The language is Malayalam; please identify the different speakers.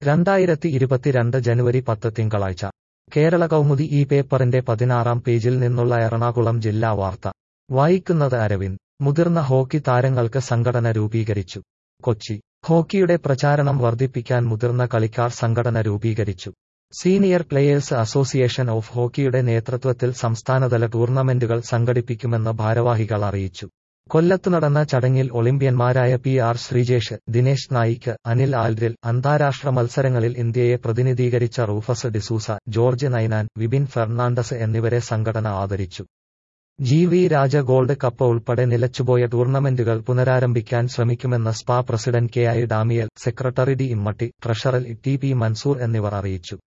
Speaker 1: രണ്ടായിരത്തി ഇരുപത്തിരണ്ട് ജനുവരി പത്ത് തിങ്കളാഴ്ച കേരള കൗമുദി ഈ പേപ്പറിന്റെ പതിനാറാം പേജിൽ നിന്നുള്ള എറണാകുളം ജില്ലാ വാർത്ത വായിക്കുന്നത് അരവിന്ദ് മുതിർന്ന ഹോക്കി താരങ്ങൾക്ക് സംഘടന രൂപീകരിച്ചു കൊച്ചി ഹോക്കിയുടെ പ്രചാരണം വർദ്ധിപ്പിക്കാൻ മുതിർന്ന കളിക്കാർ സംഘടന രൂപീകരിച്ചു സീനിയർ പ്ലേയേഴ്സ് അസോസിയേഷൻ ഓഫ് ഹോക്കിയുടെ നേതൃത്വത്തിൽ സംസ്ഥാനതല ടൂർണമെന്റുകൾ സംഘടിപ്പിക്കുമെന്ന് ഭാരവാഹികൾ അറിയിച്ചു കൊല്ലത്ത് നടന്ന ചടങ്ങിൽ ഒളിമ്പ്യന്മാരായ പി ആർ ശ്രീജേഷ് ദിനേശ് നായിക്ക് അനിൽ ആൽരിൽ അന്താരാഷ്ട്ര മത്സരങ്ങളിൽ ഇന്ത്യയെ പ്രതിനിധീകരിച്ച റൂഫസ് ഡിസൂസ ജോർജ് നൈനാൻ വിപിൻ ഫെർണാണ്ടസ് എന്നിവരെ സംഘടന ആദരിച്ചു G V Raja gold cup ഉൾപ്പെടെ നിലച്ചുപോയ ടൂർണമെന്റുകൾ പുനരാരംഭിക്കാൻ ശ്രമിക്കുമെന്ന് സ്പാ പ്രസിഡന്റ് കെ ഐ ഡാമിയൽ secretary D Immatty treasurer T P Mansoor എന്നിവർ അറിയിച്ചു